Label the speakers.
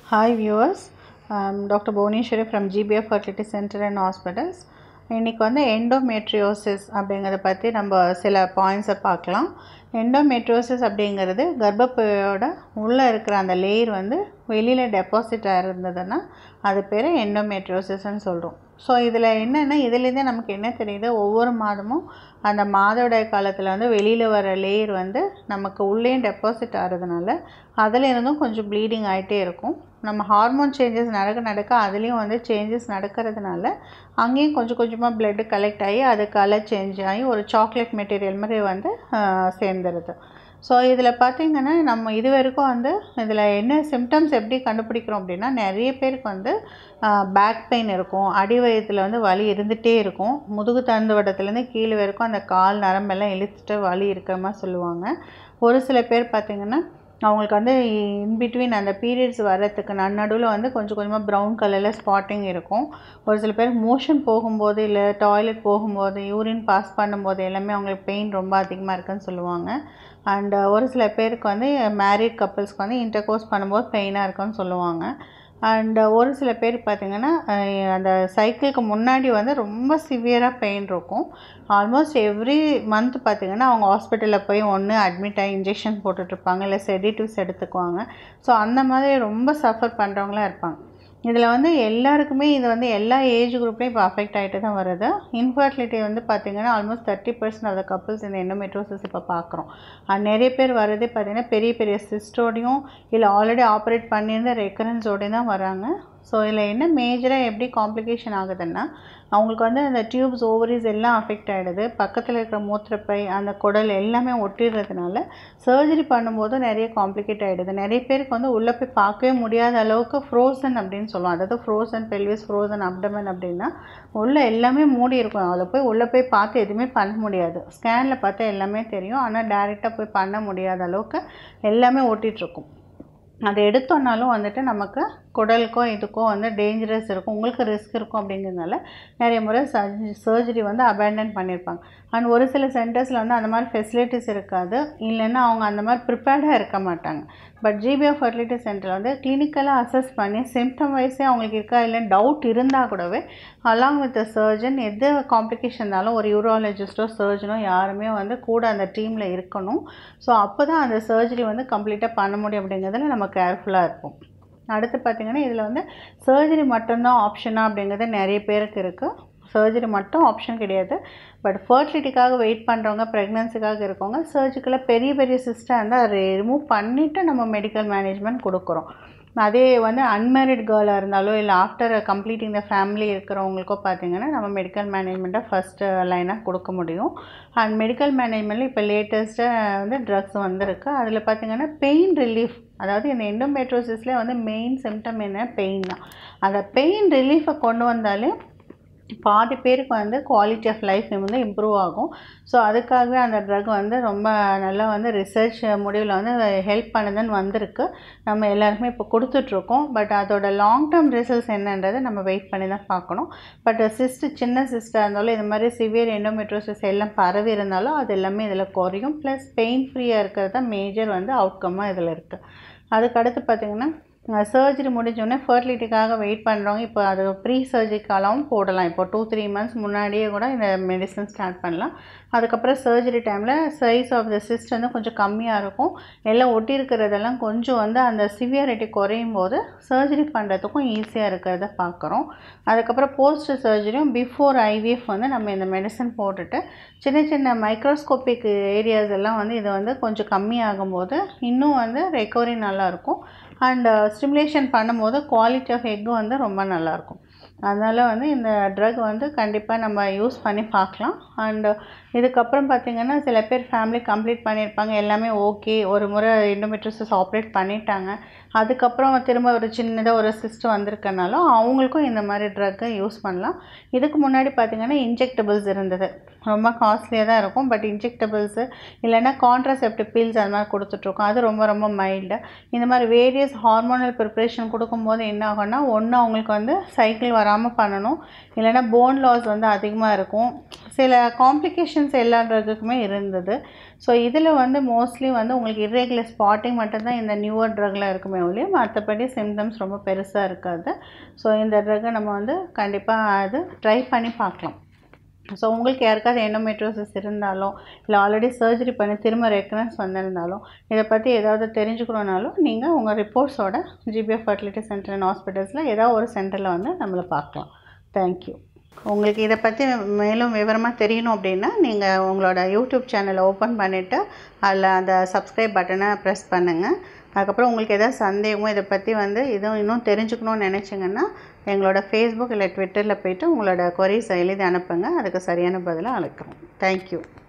Speaker 1: Hi viewers, I'm Dr. Bhuvaneshwari from GBF Fertility Center and Hospitals. இன்றைக்கி வந்து endometriosis அப்படிங்கிறத பற்றி நம்ம சில பாயிண்ட்ஸை பார்க்கலாம் எண்டோமெட்ரியோசிஸ் அப்படிங்கிறது கர்ப்பப்பையோட உள்ளே இருக்கிற அந்த லேயர் வந்து வெளியில் டெபாசிட் ஆகிருந்ததுன்னா அது பேர் எண்டோமெட்ரியோசிஸ்ன்னு சொல்கிறோம் ஸோ இதில் என்னென்னா இதுலேருந்தே நமக்கு என்ன தெரியுது ஒவ்வொரு மாதமும் அந்த மாதவிடாய் காலத்தில் வந்து வெளியில் வர லேயர் வந்து நமக்கு உள்ளேயும் டெபாசிட் ஆகிறதுனால அதில் இருந்தும் கொஞ்சம் ப்ளீடிங் ஆகிட்டே இருக்கும் நம்ம ஹார்மோன் சேஞ்சஸ் நடக்க நடக்க அதுலேயும் வந்து சேஞ்சஸ் நடக்கிறதுனால அங்கேயும் கொஞ்சம் கொஞ்சமாக பிளட்டு கலெக்ட் ஆகி அது கலர் சேஞ்ச் ஆகி ஒரு சாக்லேட் மெட்டீரியல் மாதிரி வந்து சேர்ந்துருது ஸோ இதில் பார்த்திங்கன்னா நம்ம இது வரைக்கும் வந்து இதில் என்ன சிம்டம்ஸ் எப்படி கண்டுபிடிக்கிறோம் அப்படின்னா நிறைய பேருக்கு வந்து பேக் பெயின் இருக்கும் அடி வயத்தில் வந்து வலி இருந்துகிட்டே இருக்கும் முதுகு தண்டு வட்டத்துலேருந்து கீழே வரைக்கும் அந்த கால் நரம்பெல்லாம் இழுத்துட்டு வலி இருக்கிற மாதிரி சொல்லுவாங்க ஒரு சில பேர் பார்த்திங்கன்னா அவங்களுக்கு வந்து இன்பிட்வீன் அந்த பீரியட்ஸ் வர்றதுக்கு நடுவில் வந்து கொஞ்சம் கொஞ்சமாக ப்ரௌன் கலரில் ஸ்பாட்டிங் இருக்கும் ஒரு சில பேருக்கு மோஷன் போகும்போது இல்லை டாய்லெட் போகும்போது யூரின் பாஸ் பண்ணும்போது எல்லாமே அவங்களுக்கு பெயின் ரொம்ப அதிகமாக இருக்குன்னு சொல்லுவாங்க அண்ட் ஒரு சில பேருக்கு வந்து மேரிட் கப்புள்ஸ்க்கு வந்து இன்டர்கோர்ஸ் பண்ணும்போது பெயினாக இருக்குன்னு சொல்லுவாங்க அண்ட் ஒரு சில பேர் பார்த்திங்கன்னா அந்த சைக்கிளுக்கு முன்னாடி வந்து ரொம்ப சிவியராக பெயின் இருக்கும் ஆல்மோஸ்ட் எவ்ரி மந்த் பார்த்திங்கன்னா அவங்க ஹாஸ்பிட்டலில் போய் ஒன்று அட்மிட் ஆகி இன்ஜெக்ஷன் போட்டுட்ருப்பாங்க இல்லை செடிட்டிவ்ஸ் எடுத்துக்குவாங்க ஸோ அந்த மாதிரி ரொம்ப சஃபர் பண்ணுறவங்களாம் இருப்பாங்க இதில் வந்து எல்லாருக்குமே இது வந்து எல்லா ஏஜ் குரூப்லேயும் இப்போ அஃபெக்ட் ஆகிட்டு தான் வருது இன்ஃபர்டிலிட்டி வந்து பார்த்திங்கன்னா almost thirty percent of the couples இந்த எண்டோமெட்ரோசிஸ் இப்போ பார்க்குறோம் அது நிறைய பேர் வரதே பார்த்திங்கன்னா பெரிய பெரிய சிஸ்டோடையும் இல்லை ஆல்ரெடி ஆப்ரேட் பண்ணியிருந்த ரெக்கரன்ஸோடையும் தான் வராங்க ஸோ இதில் என்ன மேஜராக எப்படி காம்ப்ளிகேஷன் ஆகுதுன்னா அவங்களுக்கு வந்து அந்த டியூப்ஸ் ஓவரிஸ் எல்லாம் அஃபெக்ட் ஆகிடுது பக்கத்தில் இருக்கிற மூத்திரப்பை அந்த குடல் எல்லாமே ஒட்டிடுறதுனால சர்ஜரி பண்ணும்போது நிறைய காம்ப்ளிகேட் ஆகிடுது நிறைய பேருக்கு வந்து உள்ளே போய் பார்க்கவே முடியாத அளவுக்கு ஃப்ரோசன் அப்படின்னு சொல்லுவோம் அதாவது ஃப்ரோசன் பெல்விஸ் ஃப்ரோசன் அப்டமன் அப்படின்னா உள்ளே எல்லாமே மூடி இருக்கும் அதில் போய் உள்ளே போய் பார்த்து எதுவுமே பண்ண முடியாது ஸ்கேனில் பார்த்தா எல்லாமே தெரியும் ஆனால் டேரெக்டாக போய் பண்ண முடியாத அளவுக்கு எல்லாமே ஒட்டிகிட்ருக்கும் அதை எடுத்தோன்னாலும் வந்துட்டு நமக்கு குடலுக்கோ இதுக்கோ வந்து டேஞ்சரஸ் இருக்கும் உங்களுக்கு ரிஸ்க் இருக்கும் அப்படிங்கிறதுனால நிறைய முறை சர்ஜரி வந்து அபேண்டன் பண்ணியிருப்பாங்க அண்ட் ஒரு சில சென்டர்ஸில் வந்து அந்த மாதிரி ஃபெசிலிட்டிஸ் இருக்காது இல்லைன்னா அவங்க அந்த மாதிரி ப்ரிப்பேர்டாக இருக்க மாட்டாங்க பட் ஜிபிஎஃப் ஃபர்டிலிட்டி சென்டரில் வந்து கிளினிக்கலாக அசஸ் பண்ணி சிம்டம் வைஸே அவங்களுக்கு இருக்கா இல்லைன்னு டவுட் இருந்தால் கூடவே அலாங் வித் சர்ஜன் எது காம்ப்ளிகேஷன் இருந்தாலும் ஒரு யூரோலஜிஸ்ட்டோ சர்ஜனோ யாருமே வந்து கூட அந்த டீமில் இருக்கணும் ஸோ அப்போ தான் அந்த சர்ஜரி வந்து கம்ப்ளீட்டாக பண்ண முடியும் அப்படிங்கிறதுல நம்ம கேர்ஃபுல்லாக இருப்போம் அடுத்து பார்த்திங்கன்னா இதில் வந்து சர்ஜரி மட்டும்தான் ஆப்ஷனா அப்படிங்கிறது நிறைய பேருக்கு இருக்குது சர்ஜரி மட்டும் ஆப்ஷன் கிடையாது பட் ஃபர்டிலிட்டிக்காக வெயிட் பண்ணுறவங்க ப்ரெக்னன்சிக்காக இருக்கவங்க சர்ஜிக்கலாக பெரிய பெரிய சிஸ்டம் இருந்தால் அதை ரிமூவ் பண்ணிவிட்டு நம்ம மெடிக்கல் மேனேஜ்மெண்ட் கொடுக்குறோம் அதே வந்து அன்மேரிட் கேர்ளாக இருந்தாலோ இல்லை ஆஃப்டர் கம்ப்ளீட்டிங் த ஃபேமிலி இருக்கிறவங்களுக்கோ பார்த்திங்கன்னா நம்ம மெடிக்கல் மேனேஜ்மெண்ட்டை ஃபஸ்ட்டு லைனாக கொடுக்க முடியும் அண்ட் மெடிக்கல் மேனேஜ்மெண்ட்டில் இப்போ லேட்டஸ்ட்டாக வந்து ட்ரக்ஸ் வந்திருக்கு அதில் பார்த்திங்கன்னா பெயின் ரிலீஃப் அதாவது இந்த எண்டோமெட்ரோசிஸ்லேயே வந்து மெயின் சிம்டம் என்ன பெயின் தான் அந்த பெயின் ரிலீஃபை கொண்டு வந்தாலே பாதி பேருக்கு வந்து குவாலிட்டி ஆஃப் லைஃப் வந்து இம்ப்ரூவ் ஆகும் ஸோ அதுக்காகவே அந்த ட்ரக் வந்து ரொம்ப நல்லா வந்து ரிசர்ச் முடிவில் வந்து ஹெல்ப் பண்ணுதுன்னு வந்திருக்கு நம்ம எல்லாருமே இப்போ கொடுத்துட்ருக்கோம் பட் அதோட லாங் டேர்ம் ரிசல்ட்ஸ் என்னன்றதை நம்ம வெயிட் பண்ணி தான் பார்க்கணும் பட் சிஸ்ட்டு சின்ன சிஸ்டாக இருந்தாலும் இது மாதிரி சிவியர் எண்டோமெட்ரோசிஸ் எல்லாம் பரவி இருந்தாலும் அது எல்லாமே இதில் குறையும் ப்ளஸ் பெயின் ஃப்ரீயாக இருக்கிறது தான் மேஜர் வந்து அவுட்கம்மாக இதில் இருக்குது அதுக்கடுத்து பார்த்திங்கன்னா சர்ஜரி முடிஞ்சோடனே ஃபர்டிலிட்டிக்காக வெயிட் பண்ணுறவங்க இப்போ அது ப்ரீ சர்ஜரிக்காகவும் போடலாம் இப்போ டூ த்ரீ மந்த்ஸ் முன்னாடியே கூட இந்த மெடிசன் ஸ்டார்ட் பண்ணலாம் அதுக்கப்புறம் சர்ஜரி டைமில் சைஸ் ஆஃப் த சிஸ்ட் வந்து கொஞ்சம் கம்மியாக இருக்கும் எல்லாம் ஒட்டி இருக்கிறதெல்லாம் கொஞ்சம் வந்து அந்த சிவியாரிட்டி குறையும் போது சர்ஜரி பண்ணுறதுக்கும் ஈஸியாக இருக்கிறத பார்க்குறோம் அதுக்கப்புறம் போஸ்ட் சர்ஜரியும் பிஃபோர் ஐவிஎஃப் வந்து நம்ம இந்த மெடிசன் போட்டுட்டு சின்ன சின்ன மைக்ரோஸ்கோபிக் ஏரியாஸ் எல்லாம் வந்து இது வந்து கொஞ்சம் கம்மியாகும் போது இன்னும் வந்து ரெக்கவரி நல்லாயிருக்கும் அண்ட் ஸ்டிமுலேஷன் பண்ணும்போது குவாலிட்டி ஆஃப் எக்கும் வந்து ரொம்ப நல்லாயிருக்கும் அதனால் வந்து இந்த ட்ரக் வந்து கண்டிப்பாக நம்ம யூஸ் பண்ணி பார்க்கலாம் அண்டு இதுக்கப்புறம் பார்த்திங்கன்னா சில பேர் ஃபேமிலி கம்ப்ளீட் பண்ணியிருப்பாங்க எல்லாமே ஓகே ஒரு முறை எண்டோமெட்ரோசிஸ் ஆப்ரேட் பண்ணிட்டாங்க அதுக்கப்புறம் திரும்ப ஒரு சின்னதாக ஒரு சிஸ்ட் வந்திருக்கனாலும் அவங்களுக்கும் இந்த மாதிரி ட்ரக்கை யூஸ் பண்ணலாம் இதுக்கு முன்னாடி பார்த்திங்கன்னா இன்ஜெக்டபிள்ஸ் இருந்தது ரொம்ப காஸ்ட்லியாக தான் இருக்கும் பட் இன்ஜெக்டபிள்ஸு இல்லைன்னா கான்ட்ராசெப்டிவ் பீல்ஸ் அது மாதிரி கொடுத்துட்ருக்கோம் அது ரொம்ப ரொம்ப மைல்டு இந்த மாதிரி வேரியஸ் ஹார்மோனல் ப்ரிப்ரேஷன் கொடுக்கும்போது என்ன ஆகும்னா ஒன்று அவங்களுக்கு வந்து சைக்கிள் வர வராமல் பண்ணணும் இல்லைன்னா போன் லாஸ் வந்து அதிகமாக இருக்கும் சில காம்ப்ளிகேஷன்ஸ் எல்லா ட்ரக்குக்குமே இருந்தது ஸோ இதில் வந்து மோஸ்ட்லி வந்து உங்களுக்கு இர்ரெகுலர் ஸ்பாட்டிங் மட்டும்தான் இந்த நியூவர் ட்ரக்கில் இருக்குமே ஒழிய மற்றபடி சிம்டம்ஸ் ரொம்ப பெருசாக இருக்காது ஸோ இந்த ட்ரக்கை நம்ம வந்து கண்டிப்பாக அது ட்ரை பண்ணி பார்க்கலாம் ஸோ உங்களுக்கு யாருக்காவது எண்டோமெட்ரோசிஸ் இருந்தாலும் இல்லை ஆல்ரெடி சர்ஜரி பண்ணி திரும்ப ரெக்கனன்ஸ் வந்திருந்தாலும் இதை பற்றி ஏதாவது தெரிஞ்சுக்கணுன்னாலும் நீங்கள் உங்கள் ரிப்போர்ட்ஸோட ஜிபிஎஃப் ஃபர்டிலிட்டி சென்டர் அண்ட் ஹாஸ்பிட்டல்ஸில் ஏதாவது ஒரு சென்டரில் வந்து நம்மளை பார்க்கலாம் தேங்க்யூ உங்களுக்கு இதை பற்றி மேலும் விவரமாக தெரியணும் அப்படின்னா நீங்கள் உங்களோட யூடியூப் சேனலை ஓப்பன் பண்ணிவிட்டு அதில் அந்த சப்ஸ்கிரைப் பட்டனை ப்ரெஸ் பண்ணுங்கள் அதுக்கப்புறம் உங்களுக்கு எதாவது சந்தேகமோ இதை பற்றி வந்து இதுவும் இன்னும் தெரிஞ்சுக்கணும்னு நினச்சிங்கன்னா எங்களோட ஃபேஸ்புக் இல்லை ட்விட்டரில் போய்ட்டு உங்களோட கொரிஸ் எழுதி அனுப்புங்க அதுக்கு சரியான பதிலாக அழைக்கிறோம் தேங்க்யூ